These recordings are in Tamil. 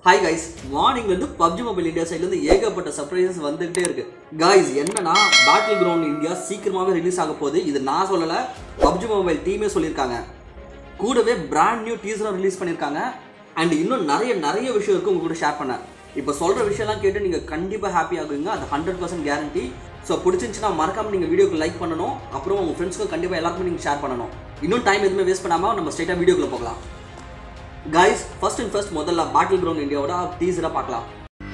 ஹாய் கைஸ் மார்னிங்லேருந்து பப்ஜி மொபைல் இந்தியா சைட்லேருந்து ஏகப்பட்ட சர்ப்ரைசஸ் வந்துகிட்டே இருக்கு கைஸ் என்னன்னா பேட்டில் கிரவுண்ட் இந்தியா சீக்கிரமாகவே ரிலீஸ் ஆக போகுது இது நான் சொல்லலை பப்ஜி மொபைல் டீமே சொல்லியிருக்காங்க கூடவே பிராண்ட் நியூ டீசரும் ரிலீஸ் பண்ணியிருக்காங்க அண்ட் இன்னும் நிறைய நிறைய விஷயம் இருக்கு உங்க கூட ஷேர் பண்ணேன் இப்போ சொல்கிற விஷயம்லாம் கேட்டு நீங்கள் கண்டிப்பாக ஹாப்பி ஆகுவீங்க அது ஹண்ட்ரட் பர்சன்ட் கேரண்டி ஸோ பிடிச்சிருந்துச்சுன்னா மறக்காம நீங்கள் வீடியோக்கு லைக் பண்ணணும் அப்புறம் உங்கள் ஃப்ரெண்ட்ஸ்க்கும் கண்டிப்பாக எல்லாருக்குமே நீங்கள் ஷேர் பண்ணணும் இன்னும் டைம் எதுவுமே வேஸ்ட் பண்ணாமல் நம்ம ஸ்ட்ரெயிட்டாக வீடியோக்குள்ள போகலாம் கைஸ் ஃபர்ஸ்ட் அண்ட் ஃபர்ஸ்ட் முதல்ல பேட்டில் கிரவுண்ட் இந்தியாவோட டீசராக பார்க்கலாம்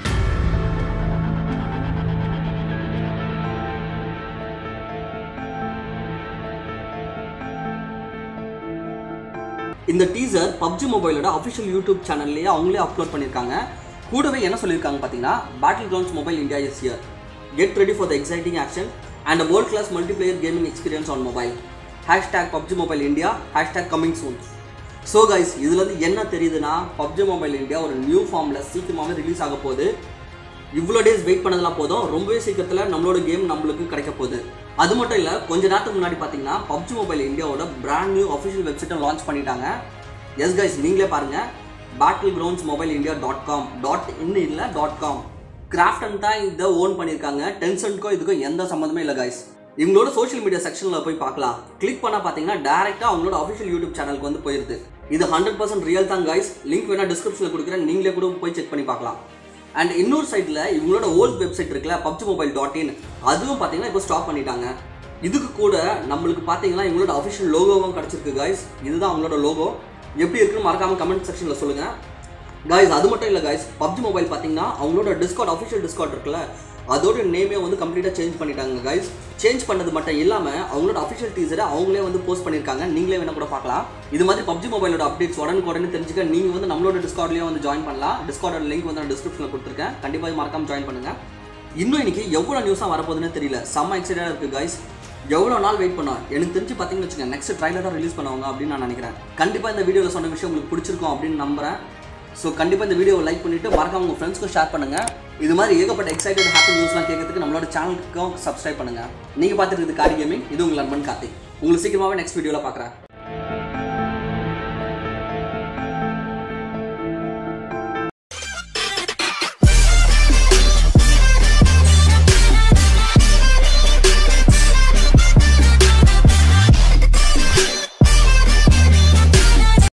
இந்த டீசர் பப்ஜி மொபைலோட அஃபிஷியல் யூடியூப் சேனல்லேயே அவங்களே அப்லோட் பண்ணியிருக்காங்க கூடவே என்ன சொல்லியிருக்காங்க பார்த்தீங்கன்னா Battlegrounds Mobile India is here get ready for the exciting action and world class multiplayer gaming experience on mobile hashtag PUBG Mobile India hashtag coming soon so guys இதுலேருந்து என்ன தெரியுதுன்னா பப்ஜி மொபைல் இந்தியா ஒரு நியூ ஃபார்மில் சீக்கிரமாகவே ரிலீஸ் ஆக போகுது இவ்வளோ டேஸ் வெயிட் பண்ணதெல்லாம் போதும் ரொம்பவே சீக்கிரத்தில் நம்மளோட கேம் நம்மளுக்கு கிடைக்க போகுது அது மட்டும் இல்லை கொஞ்ச நேரத்துக்கு முன்னாடி பார்த்தீங்கன்னா பப்ஜி மொபைல் இந்தியாவோட பிராண்ட் நியூ அஃபிஷியல் வெப்சைட்டை லான்ச் பண்ணிட்டாங்க எஸ் கைஸ் நீங்களே பாருங்கள் Battlegrounds Mobile India dot com dot இன்னும் இல்லை டாட் காம் கிராஃப்டன் தான் இதை ஓன் பண்ணியிருக்காங்க டென்சென்ட்க்கும் இதுக்கும் எந்த சம்மந்தமே இல்லை கைஸ் இவங்களோட சோஷியல் மீடியா செக்ஷனில் போய் பார்க்கலாம் கிளிக் பண்ணால் பார்த்தீங்கன்னா டேரெக்டாக அவங்களோட அஃபிஷியல் யூடியூப் சேனலுக்கு வந்து போயிருது இது ஹண்ட்ரட் பர்சன்ட் ரியல் தான் கைஸ் லிங்க் வேணா டிஸ்கிரிப்ஷனில் கொடுக்குறேன் நீங்களே கூட போய் செக் பண்ணி பார்க்கலாம் அண்ட் இன்னொரு சைடில் இவங்களோட ஓல்ட் வெப்சைட் இருக்குல்ல பப்ஜி மொபைல் டாட் இன் அதுவும் பார்த்தீங்கன்னா இப்போ ஸ்டாப் பண்ணிட்டாங்க இதுக்கு கூட நம்மளுக்கு பார்த்தீங்கன்னா இவங்களோட அஃபிஷியல் லோகோவும் கிடச்சிருக்கு கைஸ் இதுதான் அவங்களோட லோகோ எப்படி இருக்குன்னு மறக்காம கமெண்ட் செக்ஷனில் சொல்லுங்கள் கைஸ் அது மட்டும் இல்லை கைஸ் பப்ஜி மொபைல் பார்த்தீங்கன்னா அவங்களோட டிஸ்கார்ட் அஃபிஷியல் டிஸ்கார்ட் இருக்குல்ல அதோட நேமே வந்து கம்ப்ளீட்டாக சேஞ்ச் பண்ணிட்டாங்க கைஸ் சேஞ்ச் பண்ணது மட்டும் இல்லாமல் அவங்களோட அஃபிஷியல் டீசரை அவங்களே வந்து போஸ்ட் பண்ணியிருக்காங்க நீங்களே வேணா கூட பார்க்கலாம் இது மாதிரி பப்ஜி மொபைலோட அப்டேட்ஸ் உடனுக்கு உடனே தெரிஞ்சுக்க நீங்கள் வந்து நம்மளோட டிஸ்கார்ட்லேயே வந்து ஜாயின் பண்ணலாம் டிஸ்கார்டோட லிங்க் வந்து நான் டிஸ்கிரிப்ஷனில் கொடுத்துருக்கேன் கண்டிப்பாக இது மறக்காம ஜாயின் பண்ணுங்க இன்னும் இன்னைக்கு எவ்வளோ நியூஸாக வரப்போகுதுன்னு தெரியல செம்ம எக்ஸைட்டாக இருக்குது கைஸ் எவ்வளோ நாள் வெயிட் பண்ணோம் எனக்கு தெரிஞ்சு பார்த்தீங்கன்னு வச்சுக்கோங்க நெக்ஸ்ட் ட்ரைலராக ரிலீஸ் பண்ணுவாங்க அப்படின்னு நான் நினைக்கிறேன் கண்டிப்பாக இந்த வீடியோவில் சொன்ன விஷயம் உங்களுக்கு பிடிச்சிருக்கும் அப்படின்னு நம்புறேன் ஸோ கண்டிப்பாக இந்த வீடியோவை லைக் பண்ணிவிட்டு மறக்காம உங்கள் ஃப்ரெண்ட்ஸ்க்கும் ஷேர் பண்ணுங்கள் இது மாதிரி ஏகப்பட்ட எக்ஸைட்டட் ஹாப்பி நியூஸ்லாம் கேட்கறதுக்கு நம்மளோட சேனலுக்கும் சப்ஸ்கிரைப் பண்ணுங்கள் நீங்கள் பார்த்துட்டு காரி கேமிங் இது உங்கள் நண்பன் கார்த்திக் உங்களுக்கு சீக்கிரமாகவே நெக்ஸ்ட் வீடியோவில் பார்க்குறேன்